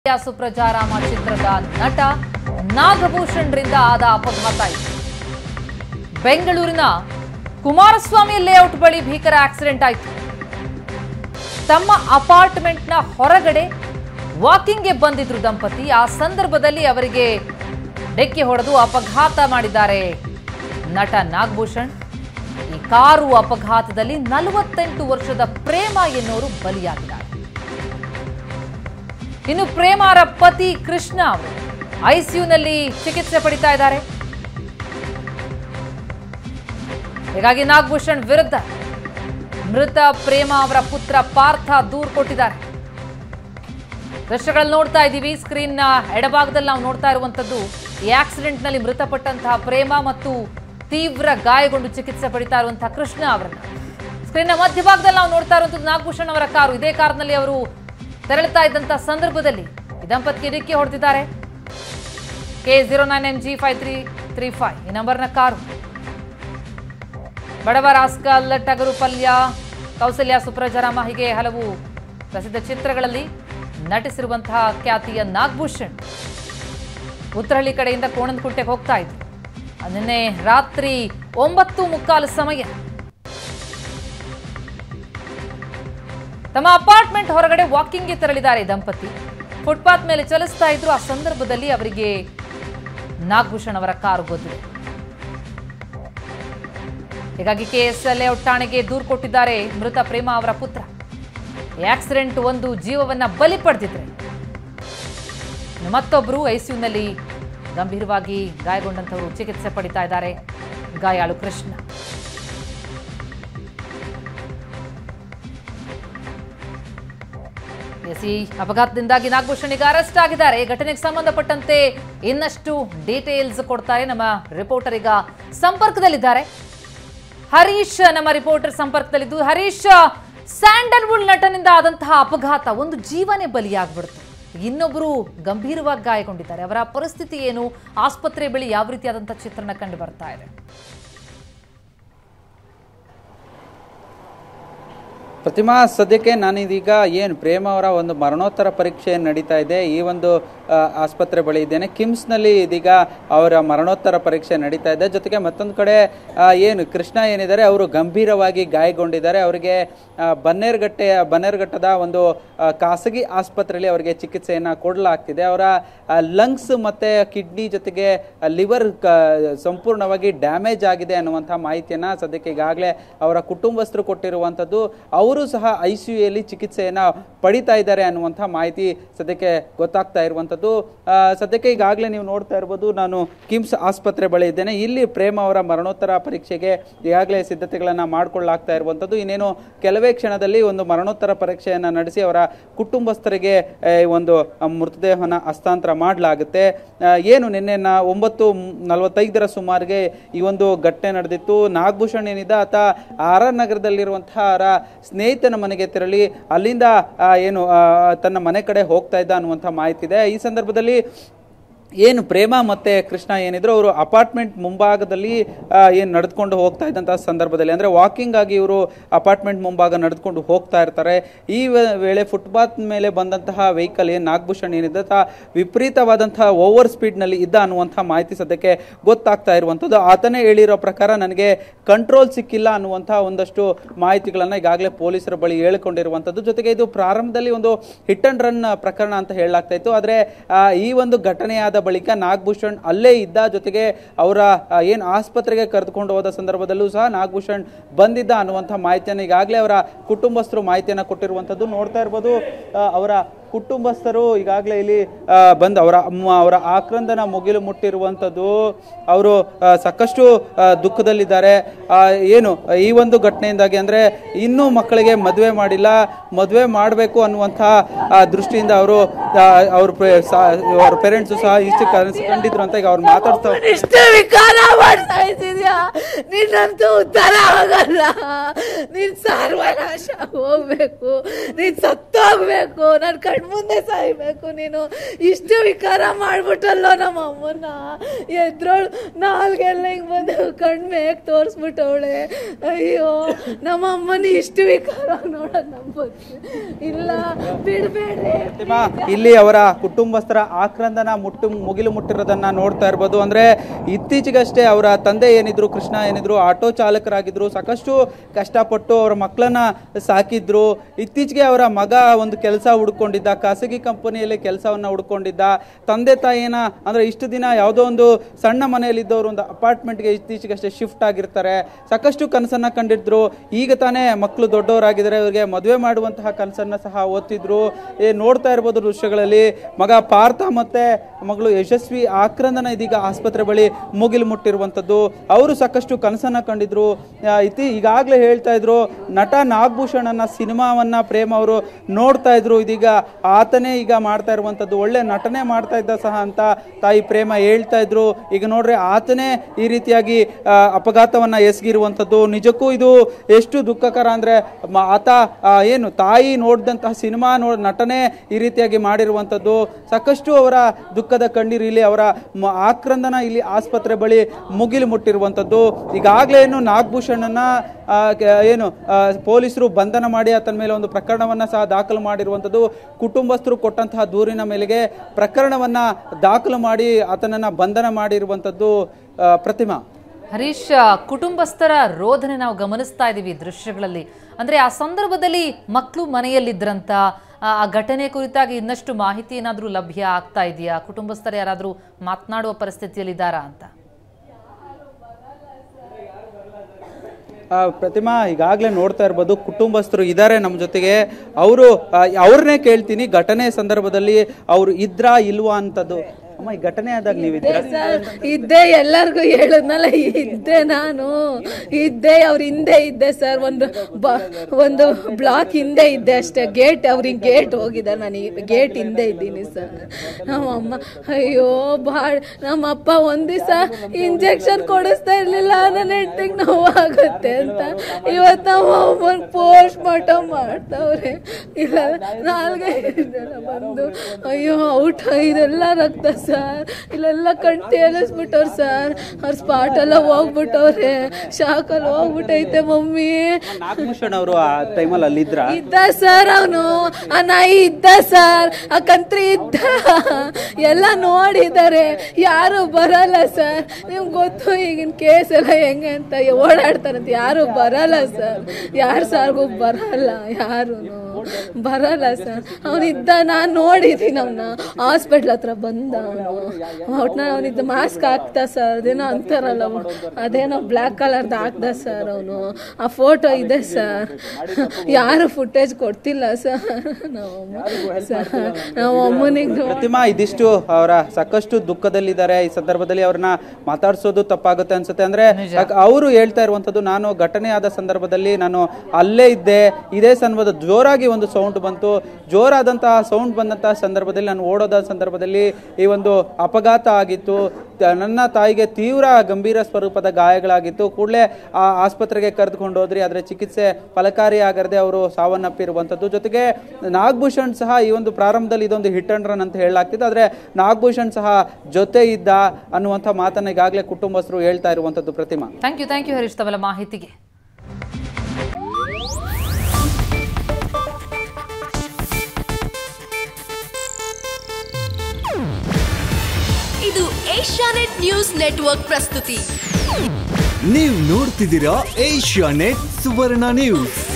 ಸುಪ್ರಜಾರಾಮ ಚಿತ್ರದ ನಟ ನಾಗಭೂಷಣ್ರಿಂದ ಆದ ಅಪಘಾತ ಇದು ಬೆಂಗಳೂರಿನ ಕುಮಾರಸ್ವಾಮಿ ಲೇಔಟ್ ಬಳಿ ಭೀಕರ ಆಕ್ಸಿಡೆಂಟ್ ಆಯಿತು ತಮ್ಮ ಅಪಾರ್ಟ್ಮೆಂಟ್ನ ಹೊರಗಡೆ ವಾಕಿಂಗ್ಗೆ ಬಂದಿದ್ರು ದಂಪತಿ ಆ ಸಂದರ್ಭದಲ್ಲಿ ಅವರಿಗೆ ಡೆಕ್ಕಿ ಹೊಡೆದು ಅಪಘಾತ ಮಾಡಿದ್ದಾರೆ ನಟ ನಾಗಭೂಷಣ್ ಈ ಕಾರು ಅಪಘಾತದಲ್ಲಿ ನಲವತ್ತೆಂಟು ವರ್ಷದ ಪ್ರೇಮ ಎನ್ನುವರು ಬಲಿಯಾಗಿದ್ದಾರೆ ಇನ್ನು ಪ್ರೇಮಾರ ಪತಿ ಕೃಷ್ಣ ಅವರು ಐಸಿಯುನಲ್ಲಿ ಚಿಕಿತ್ಸೆ ಪಡಿತಾ ಇದ್ದಾರೆ ಹೀಗಾಗಿ ನಾಗಭೂಷಣ್ ವಿರುದ್ಧ ಮೃತ ಪ್ರೇಮ ಅವರ ಪುತ್ರ ಪಾರ್ಥ ದೂರು ಕೊಟ್ಟಿದ್ದಾರೆ ದೃಶ್ಯಗಳಲ್ಲಿ ನೋಡ್ತಾ ಇದ್ದೀವಿ ಸ್ಕ್ರೀನ್ನ ಎಡಭಾಗದಲ್ಲಿ ನಾವು ನೋಡ್ತಾ ಇರುವಂತದ್ದು ಈ ಆಕ್ಸಿಡೆಂಟ್ ನಲ್ಲಿ ಮೃತಪಟ್ಟಂತಹ ಪ್ರೇಮ ಮತ್ತು ತೀವ್ರ ಗಾಯಗೊಂಡು ಚಿಕಿತ್ಸೆ ಪಡಿತಾ ಇರುವಂತಹ ಕೃಷ್ಣ ಅವರನ್ನ ಸ್ಕ್ರೀನ್ನ ಮಧ್ಯಭಾಗದಲ್ಲಿ ನಾವು ನೋಡ್ತಾ ಇರುವಂತದ್ದು ನಾಗಭೂಷಣ್ ಅವರ ಕಾರು ಇದೇ ಕಾರ್ನಲ್ಲಿ ಅವರು ತೆರಳುತ್ತಾ ಇದ್ದಂತಹ ಸಂದರ್ಭದಲ್ಲಿ ಈ ದಂಪತಿಗೆ ಡಿಕ್ಕಿ ಹೊಡೆದಿದ್ದಾರೆ K zero nine M G five three three five ಈ ನಂಬರ್ನ ಕಾರು ಬಡವ ರಾಸ್ಕಲ್ ಟಗರು ಪಲ್ಯ ಕೌಸಲ್ಯ ಸುಪ್ರಜರಾಮ ಹೀಗೆ ಹಲವು ಪ್ರಸಿದ್ಧ ಚಿತ್ರಗಳಲ್ಲಿ ನಟಿಸಿರುವಂತಹ ಖ್ಯಾತಿಯ ನಾಗಭೂಷಣ್ ಉತ್ತರಹಳ್ಳಿ ಕಡೆಯಿಂದ ಕೋಣಂದಕುಂಟೆಗೆ ಹೋಗ್ತಾ ಇದ್ರು ನಿನ್ನೆ ರಾತ್ರಿ ಒಂಬತ್ತು ಮುಕ್ಕಾಲು ಸಮಯ ತಮ್ಮ ಅಪಾರ್ಟ್ಮೆಂಟ್ ಹೊರಗಡೆ ವಾಕಿಂಗ್ಗೆ ತೆರಳಿದ್ದಾರೆ ಈ ದಂಪತಿ ಫುಟ್ಪಾತ್ ಮೇಲೆ ಚಲಿಸ್ತಾ ಇದ್ರು ಆ ಸಂದರ್ಭದಲ್ಲಿ ಅವರಿಗೆ ನಾಗಭೂಷಣ್ ಅವರ ಕಾರು ಗೊತ್ತಿದೆ ಹೀಗಾಗಿ ಕೆಎಸ್ಎಲ್ ಲೇಔಟ್ ಠಾಣೆಗೆ ದೂರು ಕೊಟ್ಟಿದ್ದಾರೆ ಮೃತ ಪ್ರೇಮ ಅವರ ಪುತ್ರ ಈ ಆಕ್ಸಿಡೆಂಟ್ ಒಂದು ಜೀವವನ್ನ ಬಲಿ ಪಡೆದಿದ್ರೆ ಇನ್ನು ಮತ್ತೊಬ್ಬರು ಐಸಿಯುನಲ್ಲಿ ಗಂಭೀರವಾಗಿ ಗಾಯಗೊಂಡಂತವರು ಚಿಕಿತ್ಸೆ ಪಡಿತಾ ಇದ್ದಾರೆ ಗಾಯಾಳು ಕೃಷ್ಣ ಎಸ್ ಈ ಅಪಘಾತದಿಂದಾಗಿ ನಾಗಭೂಷಣ್ ಈಗ ಅರೆಸ್ಟ್ ಆಗಿದ್ದಾರೆ ಈ ಘಟನೆಗೆ ಸಂಬಂಧಪಟ್ಟಂತೆ ಇನ್ನಷ್ಟು ಡೀಟೇಲ್ಸ್ ಕೊಡ್ತಾರೆ ನಮ್ಮ ರಿಪೋರ್ಟರ್ ಈಗ ಸಂಪರ್ಕದಲ್ಲಿದ್ದಾರೆ ಹರೀಶ್ ನಮ್ಮ ರಿಪೋರ್ಟರ್ ಸಂಪರ್ಕದಲ್ಲಿದ್ದು ಹರೀಶ್ ಸ್ಯಾಂಡಲ್ವುಡ್ ನಟನಿಂದ ಆದಂತಹ ಅಪಘಾತ ಒಂದು ಜೀವನೇ ಬಲಿಯಾಗ್ಬಿಡ್ತು ಇನ್ನೊಬ್ಬರು ಗಂಭೀರವಾಗಿ ಗಾಯಗೊಂಡಿದ್ದಾರೆ ಅವರ ಪರಿಸ್ಥಿತಿ ಏನು ಆಸ್ಪತ್ರೆ ಬಳಿ ಯಾವ ರೀತಿಯಾದಂತಹ ಚಿತ್ರಣ ಕಂಡು ಬರ್ತಾ ಇದೆ ಪ್ರತಿಮಾ ಸದ್ಯಕ್ಕೆ ನಾನಿದೀಗ ಏನು ಪ್ರೇಮ ಅವರ ಒಂದು ಮರಣೋತ್ತರ ಪರೀಕ್ಷೆ ನಡೀತಾ ಇದೆ ಈ ಒಂದು ಆ, ಆಸ್ಪತ್ರೆ ಬಳಿ ಇದ್ದೇನೆ ಕಿಮ್ಸ್ನಲ್ಲಿ ಇದೀಗ ಅವರ ಮರಣೋತ್ತರ ಪರೀಕ್ಷೆ ನಡೀತಾ ಇದೆ ಜೊತೆಗೆ ಮತ್ತೊಂದು ಕಡೆ ಆ, ಏನು ಕೃಷ್ಣ ಏನಿದ್ದಾರೆ ಅವರು ಗಂಭೀರವಾಗಿ ಗಾಯಗೊಂಡಿದ್ದಾರೆ ಅವರಿಗೆ ಆ, ಬನ್ನೇರ್ಘಟ್ಟೆ ಬನ್ನೇರ್ಘಟ್ಟದ ಒಂದು ಆ, ಖಾಸಗಿ ಆಸ್ಪತ್ರೆಯಲ್ಲಿ ಅವರಿಗೆ ಚಿಕಿತ್ಸೆಯನ್ನು ಕೊಡಲಾಗ್ತಿದೆ ಅವರ ಲಂಗ್ಸ್ ಮತ್ತೆ ಕಿಡ್ನಿ ಜೊತೆಗೆ ಲಿವರ್ ಸಂಪೂರ್ಣವಾಗಿ ಡ್ಯಾಮೇಜ್ ಆಗಿದೆ ಅನ್ನುವಂಥ ಮಾಹಿತಿಯನ್ನ ಸದ್ಯಕ್ಕೆ ಈಗಾಗಲೇ ಅವರ ಕುಟುಂಬಸ್ಥರು ಕೊಟ್ಟಿರುವಂಥದ್ದು ಅವರು ಸಹ ಐ ಸಿ ಯುಯಲ್ಲಿ ಚಿಕಿತ್ಸೆಯನ್ನು ಪಡಿತಾ ಇದ್ದಾರೆ ಅನ್ನುವಂಥ ಮಾಹಿತಿ ಸದ್ಯಕ್ಕೆ ಗೊತ್ತಾಗ್ತಾ ಇರುವಂಥದ್ದು ಆ, ಸದ್ಯಕ್ಕೆ ಈಗಾಗಲೇ ನೀವು ನೋಡ್ತಾ ಇರ್ಬೋದು ನಾನು ಕಿಮ್ಸ್ ಆಸ್ಪತ್ರೆ ಬಳಿ ಇದ್ದೇನೆ ಇಲ್ಲಿ ಪ್ರೇಮ ಅವರ ಮರಣೋತ್ತರ ಪರೀಕ್ಷೆಗೆ ಈಗಾಗಲೇ ಸಿದ್ಧತೆಗಳನ್ನು ಮಾಡಿಕೊಳ್ಳಲಾಗ್ತಾ ಇರುವಂಥದ್ದು ಇನ್ನೇನು ಕೆಲವೇ ಕ್ಷಣದಲ್ಲಿ ಒಂದು ಮರಣೋತ್ತರ ಪರೀಕ್ಷೆಯನ್ನು ನಡೆಸಿ ಅವರ ಕುಟುಂಬಸ್ಥರಿಗೆ ಆ, ಒಂದು ಆ, ಮೃತದೇಹವನ್ನು ಹಸ್ತಾಂತರ ಮಾಡಲಾಗುತ್ತೆ ಆ, ಏನು ನಿನ್ನೆ ನಾ ಒಂಬತ್ತು ನಲವತ್ತೈದರ ಸುಮಾರಿಗೆ ಈ ಒಂದು ಘಟನೆ ನಡೆದಿತ್ತು ನಾಗಭೂಷಣ್ ಏನಿದ್ದ ಆತ ಆರ್ ಆರ್ ನಗರದಲ್ಲಿರುವಂತಹ ಅವರ ಸ್ನೇಹಿತನ ಮನೆಗೆ ತೆರಳಿ ಅಲ್ಲಿಂದ ಆ, ಏನು ಆ, ತನ್ನ ಮನೆ ಕಡೆ ಹೋಗ್ತಾ ಇದ್ದ ಅನ್ನುವಂಥ ಮಾಹಿತಿ ಇದೆ ಈ ಸಂದರ್ಭದಲ್ಲಿ ಏನು ಪ್ರೇಮ ಮತ್ತೆ ಕೃಷ್ಣ ಏನಿದ್ರು ಅವರು ಅಪಾರ್ಟ್ಮೆಂಟ್ ಮುಂಭಾಗದಲ್ಲಿ ಏನು ನಡೆದುಕೊಂಡು ಹೋಗ್ತಾ ಇದ್ದಂತಹ ಸಂದರ್ಭದಲ್ಲಿ ಅಂದ್ರೆ ವಾಕಿಂಗ್ ಆಗಿ ಇವರು ಅಪಾರ್ಟ್ಮೆಂಟ್ ಮುಂಭಾಗ ನಡೆದುಕೊಂಡು ಹೋಗ್ತಾ ಇರ್ತಾರೆ ಈ ವೆ- ವೇಳೆ ಫುಟ್ಪಾತ್ ಮೇಲೆ ಬಂದಂತಹ ವೆಹಿಕಲ್ ಏನು ನಾಗಭೂಷಣ್ ಏನಿದೆ ತಾ ವಿಪರೀತವಾದಂತಹ ಓವರ್ ಸ್ಪೀಡ್ನಲ್ಲಿ ಇದ್ದ ಅನ್ನುವಂಥ ಮಾಹಿತಿ ಸದ್ಯಕ್ಕೆ ಗೊತ್ತಾಗ್ತಾ ಇರುವಂಥದ್ದು ಆತನೇ ಹೇಳಿರೋ ಪ್ರಕಾರ ನನಗೆ ಕಂಟ್ರೋಲ್ ಸಿಕ್ಕಿಲ್ಲ ಅನ್ನುವಂಥ ಒಂದಷ್ಟು ಮಾಹಿತಿಗಳನ್ನು ಈಗಾಗಲೇ ಪೊಲೀಸರ ಬಳಿ ಹೇಳಿಕೊಂಡಿರುವಂಥದ್ದು ಜೊತೆಗೆ ಇದು ಪ್ರಾರಂಭದಲ್ಲಿ ಒಂದು ಹಿಟ್ ಅಂಡ್ ರನ್ ಪ್ರಕರಣ ಅಂತ ಹೇಳಲಾಗ್ತಾ ಇತ್ತು ಆದರೆ ಈ ಒಂದು ಘಟನೆಯಾದ ಬಳಿಕ ನಾಗಭೂಷಣ್ ಅಲ್ಲೇ ಇದ್ದ ಜೊತೆಗೆ ಅವರ ಏನು ಆಸ್ಪತ್ರೆಗೆ ಕರೆದುಕೊಂಡು ಹೋದ ಸಂದರ್ಭದಲ್ಲೂ ಸಹ ನಾಗಭೂಷಣ್ ಬಂದಿದ್ದ ಅನ್ನುವಂಥ ಮಾಹಿತಿಯನ್ನು ಈಗಾಗಲೇ ಅವರ ಕುಟುಂಬಸ್ಥರು ಮಾಹಿತಿಯನ್ನು ಕೊಟ್ಟಿರುವಂಥದ್ದು ನೋಡ್ತಾ ಇರ್ಬೋದು ಆ, ಅವರ ಕುಟುಂಬಸ್ಥರು ಈಗಾಗಲೇ ಇಲ್ಲಿ ಆ, ಬಂದು ಅವರ ಮ- ಅವರ ಆಕ್ರಂದನ ಮುಗಿಲು ಮುಟ್ಟಿರುವಂಥದ್ದು ಅವರು ಆ, ಸಾಕಷ್ಟು ಆ, ದುಃಖದಲ್ಲಿದ್ದಾರೆ ಆ, ಏನು ಈ ಒಂದು ಘಟನೆಯಿಂದಾಗಿ ಅಂದರೆ ಇನ್ನೂ ಮಕ್ಕಳಿಗೆ ಮದುವೆ ಮಾಡಿಲ್ಲ ಮದುವೆ ಮಾಡಬೇಕು ಅನ್ನುವಂಥ ಆ, ದೃಷ್ಟಿಯಿಂದ ಅವರು ಅವ್ರ ಅವ್ರ ಪೇರೆಂಟ್ಸು ಸಹ ಇಷ್ಟು ಕನಸು ಕಂಡಿದ್ರು ಅಂತ ಈಗ ಅವ್ರು ಮಾತಾಡ್ತಾ ಇಷ್ಟ ವಿಕಾರ ಮಾಡ್ತಾ ಇದ್ದೀಯಾ ನಿನ್ನಂತೂ ಉದ್ಧಾರ ಆಗಲ್ಲ ನೀನ್ ಸರ್ವನಾಶ ಹೋಗ್ಬೇಕು ನೀನ್ ಸತ್ತೋಗ್ಬೇಕು ನನ್ ಕಣ್ ಕಣ್ಮುಂದೆ ಸಾಯ್ಬೇಕು ನೀನು ಇಷ್ಟು ವಿಕಾರ ಮಾಡ್ಬಿಟ್ಟಲ್ಲೋ ನಮ್ಮ ಅಮ್ಮನ್ನ ಎದ್ರೋಳು ನಾಲ್ಗೆಲ್ಲ ಹಿಂಗ್ ಬಂದು ಕಣ್ ಮೇಗ್ ತೋರಿಸ್ಬಿಟ್ಟವಳೆ ಅಯ್ಯೋ ನಮ್ಮ ಅಮ್ಮನ ಇಷ್ಟು ವಿಕಾರ ನೋಡೋದು ನಂಬೋದು ಇಲ್ಲ ಬಿಡ್ಬೇಡ್ರಿ ಪ್ರತಿಮಾ ಇಲ್ಲಿ ಅವರ ಕುಟುಂಬಸ್ಥರ ಆಕ್ರಂದನ ಮುಟ್ಟು ಮುಗಿಲು ಮುಟ್ಟಿರೋದನ್ನ ನೋಡ್ತಾ ಇರ್ಬೋದು ಅಂದ್ರೆ ಇತ್ತೀಚೆಗಷ್ಟೇ ಅವರ ತಂದೆ ಏನಿದ್ರು ಕೃಷ್ಣ ಏನಿದ್ರು ಆಟೋ ಚಾಲಕರಾಗಿದ್ರು ಸಾಕಷ್ಟು ಕಷ್ಟಪಟ್ಟು ಅವರ ಮಕ್ಕಳನ್ನ ಸಾಕಿದ್ರು ಇತ್ತೀಚೆಗೆ ಅವರ ಮಗ ಒಂದು ಕೆಲಸ ಹುಡ್ಕೊಂಡಿದ್ದ ಖಾಸಗಿ ಕಂಪನಿಯಲ್ಲಿ ಕೆಲಸವನ್ನ ಹುಡ್ಕೊಂಡಿದ್ದ ತಂದೆ ತಾಯಿನ ಅಂದ್ರೆ ಇಷ್ಟು ದಿನ ಯಾವುದೋ ಒಂದು ಸಣ್ಣ ಮನೆಯಲ್ಲಿದ್ದವರು ಒಂದು ಅಪಾರ್ಟ್ಮೆಂಟ್ಗೆ ಇತ್ತೀಚೆಗಷ್ಟೇ ಶಿಫ್ಟ್ ಆಗಿರ್ತಾರೆ ಸಾಕಷ್ಟು ಕನಸನ್ನ ಕಂಡಿದ್ರು ಈಗ ತಾನೇ ಮಕ್ಕಳು ದೊಡ್ಡವರಾಗಿದ್ದಾರೆ ಇವರಿಗೆ ಮದುವೆ ಮಾಡುವಂತಹ ಕನಸನ್ನ ಸಹ ಓದ್ತಿದ್ರು ಏ ನೋಡ್ತಾ ಇರ್ಬೋದು ದೃಶ್ಯಗಳಲ್ಲಿ ಮಗ ಪಾರ್ಥ ಮತ್ತೆ ಮಗಳು ಯಶಸ್ವಿ ಆಕ್ರಂದನ ಇದೀಗ ಆಸ್ಪತ್ರೆ ಬಳಿ ಮುಗಿಲು ಮುಟ್ಟಿರುವಂಥದ್ದು ಅವರು ಸಾಕಷ್ಟು ಕನಸನ್ನ ಕಂಡಿದ್ರು ಆ, ಇತಿ ಈಗಾಗಲೇ ಹೇಳ್ತಾ ಇದ್ರು ನಟ ನಾಗಭೂಷಣನ ಸಿನಿಮಾವನ್ನ ಪ್ರೇಮ್ ಅವರು ನೋಡ್ತಾ ಇದ್ರು ಇದೀಗ ಆತನೇ ಈಗ ಮಾಡ್ತಾ ಇರುವಂಥದ್ದು ಒಳ್ಳೆ ನಟನೆ ಮಾಡ್ತಾ ಇದ್ದ ಸಹ ಅಂತ ತಾಯಿ ಪ್ರೇಮ ಹೇಳ್ತಾ ಇದ್ರು ಈಗ ನೋಡ್ರಿ ಆತನೇ ಈ ರೀತಿಯಾಗಿ ಆ, ಅಪಘಾತವನ್ನ ಎಸಗಿರುವಂಥದ್ದು ನಿಜಕ್ಕೂ ಇದು ಎಷ್ಟು ದುಃಖಕರ ಅಂದ್ರೆ ಮ- ಆತ ಆ, ಏನು ತಾಯಿ ನೋಡಿದಂತಹ ಸಿನಿಮಾ ನೋಡ್ ನಟನೆ ಈ ರೀತಿಯಾಗಿ ಮಾಡಿರುವಂಥದ್ದು ಸಾಕಷ್ಟು ಅವರ ದುಃಖದ ಕಣ್ಣೀರು ಇಲ್ಲಿ ಅವರ ಮ- ಆಕ್ರಂದನ ಇಲ್ಲಿ ಆಸ್ಪತ್ರೆ ಬಳಿ ಮುಗಿಲು ಮುಟ್ಟಿರುವಂಥದ್ದು ಈಗಾಗಲೇ ಏನು ನಾಗಭೂಷಣನ ಆ, ಕೆ- ಏನು ಆ, ಪೊಲೀಸರು ಬಂಧನ ಮಾಡಿ ಆತನ ಮೇಲೆ ಒಂದು ಪ್ರಕರಣವನ್ನ ಸಹ ದಾಖಲು ಮಾಡಿರುವಂಥದ್ದು ಕುಟುಂಬಸ್ಥರು ಕೊಟ್ಟಂತಹ ದೂರಿನ ಮೇಲೆಗೆ ಪ್ರಕರಣವನ್ನ ದಾಖಲು ಮಾಡಿ ಆತನನ್ನ ಬಂಧನ ಮಾಡಿರುವಂಥದ್ದು ಆ, ಪ್ರತಿಮಾ ಹರೀಶ್ ಕುಟುಂಬಸ್ಥರ ರೋಧನೆ ನಾವು ಗಮನಿಸ್ತಾ ಇದ್ದೀವಿ ದೃಶ್ಯಗಳಲ್ಲಿ ಅಂದ್ರೆ ಆ ಸಂದರ್ಭದಲ್ಲಿ ಮಕ್ಕಳು ಮನೆಯಲ್ಲಿದ್ರಂತ ಆ ಆ ಘಟನೆ ಕುರಿತಾಗಿ ಇನ್ನಷ್ಟು ಮಾಹಿತಿ ಏನಾದರೂ ಲಭ್ಯ ಆಗ್ತಾ ಇದೆಯಾ ಕುಟುಂಬಸ್ಥರು ಯಾರಾದರೂ ಮಾತನಾಡುವ ಪರಿಸ್ಥಿತಿಯಲ್ಲಿದ್ದಾರಾ ಅಂತ ಆ, ಪ್ರತಿಮಾ ಈಗಾಗಲೇ ನೋಡ್ತಾ ಇರ್ಬೋದು ಕುಟುಂಬಸ್ಥರು ಇದ್ದಾರೆ ನಮ್ಮ ಜೊತೆಗೆ ಅವರು ಅವ್ರನ್ನೇ ಕೇಳ್ತೀನಿ ಘಟನೆ ಸಂದರ್ಭದಲ್ಲಿ ಅವರು ಇದ್ರಾ ಇಲ್ವಾ ಅಂತದ್ದು ಅಮ್ಮ ಈ ಘಟನೆ ಆದಾಗ ನೀವಿದ್ರ ಸರ್ ಇದ್ದೆ ಎಲ್ಲರಿಗೂ ಹೇಳಿದ್ನಲ್ಲ ಇದ್ದೆ ನಾನು ಇದ್ದೆ ಅವ್ರ ಹಿಂದೆ ಇದ್ದೆ ಸರ್ ಒಂದು ಬ ಒಂದು ಬ್ಲಾಕ್ ಹಿಂದೆ ಇದ್ದೆ ಅಷ್ಟೇ ಗೇಟ್ ಅವ್ರಿಗೆ ಗೇಟ್ ಹೋಗಿದ್ದಾರೆ ನಾನು ಗೇಟ್ ಹಿಂದೆ ಇದ್ದೀನಿ ಸರ್ ನಮ್ಮಮ್ಮ ಅಯ್ಯೋ ಭಾಳ ನಮ್ಮಪ್ಪ ಒಂದ್ ದಿವಸ ಇಂಜೆಕ್ಷನ್ ಕೊಡಿಸ್ತಾ ಇರ್ಲಿಲ್ಲ ನನ್ನ ಹೆಂಡತಿಗೆ ನೋವಾಗುತ್ತೆ ಅಂತ ಇವತ್ತು ನಮ್ಮ ಅಮ್ಮನ ಪೋಸ್ಟ್ ಮಾರ್ಟಮ್ ಮಾಡ್ತಾವ್ರೆ ಇಲ್ಲ ನಾಲ್ಗೆ ಇದೆಲ್ಲ ಬಂದು ಅಯ್ಯೋ ಔಟ್ ಇದೆಲ್ಲ ರಕ್ತ ಸರ್ ಇಲ್ಲೆಲ್ಲ ಕಣ್ ತೇಲಿಸ್ಬಿಟ್ಟವ್ರು ಸರ್ ಅವ್ರ ಸ್ಪಾಟ್ ಎಲ್ಲ ಹೋಗ್ಬಿಟ್ಟವ್ರೆ ಶಾಕಲ್ಲಿ ಹೋಗ್ಬಿಟ್ಟೈತೆ ಮಮ್ಮಿ ನಾಗಭೂಷಣ್ ಅವರು ಆ ಟೈಮಲ್ಲಿ ಅಲ್ಲಿದ್ರ ಇದ್ದ ಸರ್ ಅವನು ಆ ನಾಯಿ ಇದ್ದ ಸರ್ ಆ ಕಂತ್ರಿ ಇದ್ದ ಎಲ್ಲ ನೋಡಿದ್ದಾರೆ ಯಾರು ಬರಲ್ಲ ಸರ್ ನಿಮ್ಗೆ ಗೊತ್ತು ಈಗಿನ ಕೇಸ್ ಎಲ್ಲ ಹೆಂಗೆ ಅಂತ ಓಡಾಡ್ತಾರಂತ ಯಾರು ಬರಲ್ಲ ಸರ್ ಯಾರು ಸಾರ್ಗೂ ಬರಲ್ಲ ಯಾರು ಬರಲ್ಲ ಸರ್ ಅವನಿದ್ದ ನಾನು ನೋಡಿದ್ದೀನಿ ಅವನ ಹಾಸ್ಪಿಟ್ಲ್ ಹತ್ರ ಬಂದ ಅವನು ಒಟ್ನ ಅವನಿದ್ದ ಮಾಸ್ಕ್ ಹಾಕ್ದ ಸರ್ ಅದೇನೋ ಅಂತಾರಲ್ಲ ಅವ್ನು. ಅದೇನೋ ಬ್ಲ್ಯಾಕ್ ಕಲರ್ದು ಹಾಕ್ದ ಸರ್ ಅವನು ಆ ಫೋಟೋ ಇದೆ ಸರ್ ಯಾರು ಫುಟೇಜ್ ಕೊಡ್ತಿಲ್ಲ ಸರ್ ನಮ್ಮಮ್ಮ ಸರ್ ನಮ್ಮ ಅಮ್ಮನಿಗೆ ಪ್ರತಿಮಾ ಇದಿಷ್ಟು ಅವರ ಸಾಕಷ್ಟು ದುಃಖದಲ್ಲಿದ್ದಾರೆ ಈ ಸಂದರ್ಭದಲ್ಲಿ ಅವ್ರನ್ನ ಮಾತಾಡ್ಸೋದು ತಪ್ಪಾಗುತ್ತೆ ಅನ್ಸುತ್ತೆ ಅಂದ್ರೆ ಅವರು ಹೇಳ್ತಾ ಇರುವಂತದ್ದು ನಾನು ಘಟನೆ ಆದ ಸಂದರ್ಭದಲ್ಲಿ ನಾನು ಅಲ್ಲೇ ಇದ್ದೆ ಇದೇ ಸಂದರ್ಭದ ಜೋರಾಗಿ ಒಂದು ಸೌಂಡ್ ಬಂತು ಜೋರಾದಂತಹ ಸೌಂಡ್ ಬಂದಂತಹ ಸಂದರ್ಭದಲ್ಲಿ ನಾನು ಓಡೋದ ಸಂದರ್ಭದಲ್ಲಿ ಈ ಒಂದು ಅಪಘಾತ ಆಗಿತ್ತು ತ- ನನ್ನ ತಾಯಿಗೆ ತೀವ್ರ ಗಂಭೀರ ಸ್ವರೂಪದ ಗಾಯಗಳಾಗಿತ್ತು ಕೂಡಲೇ ಆ ಆಸ್ಪತ್ರೆಗೆ ಕರೆದುಕೊಂಡು ಹೋದ್ರಿ ಆದರೆ ಚಿಕಿತ್ಸೆ ಫಲಕಾರಿ ಆಗದೆ ಅವರು ಸಾವನ್ನಪ್ಪಿರುವಂಥದ್ದು ಜೊತೆಗೆ ನಾಗಭೂಷಣ್ ಸಹ ಈ ಒಂದು ಪ್ರಾರಂಭದಲ್ಲಿ ಇದೊಂದು ಹಿಟ್ ಅಂಡ್ ರನ್ ಅಂತ ಹೇಳಲಾಗ್ತಿತ್ತು ಆದರೆ ನಾಗಭೂಷಣ್ ಸಹ ಜೊತೆ ಇದ್ದ ಅನ್ನುವಂಥ ಮಾತನ್ನ ಈಗಾಗಲೇ ಕುಟುಂಬಸ್ಥರು ಹೇಳ್ತಾ ಇರುವಂಥದ್ದು Pratima thank you thank you Harish ತಮ್ಮೆಲ್ಲ ಮಾಹಿತಿಗೆ ಇದು ಏಷ್ಯಾನೆಟ್ ನ್ಯೂಸ್ ನೆಟ್ವರ್ಕ್ ಪ್ರಸ್ತುತಿ ನೀವು ನೋಡ್ತಿದ್ದೀರಾ ಏಷ್ಯಾ ನೆಟ್ ಸುವರ್ಣ ನ್ಯೂಸ್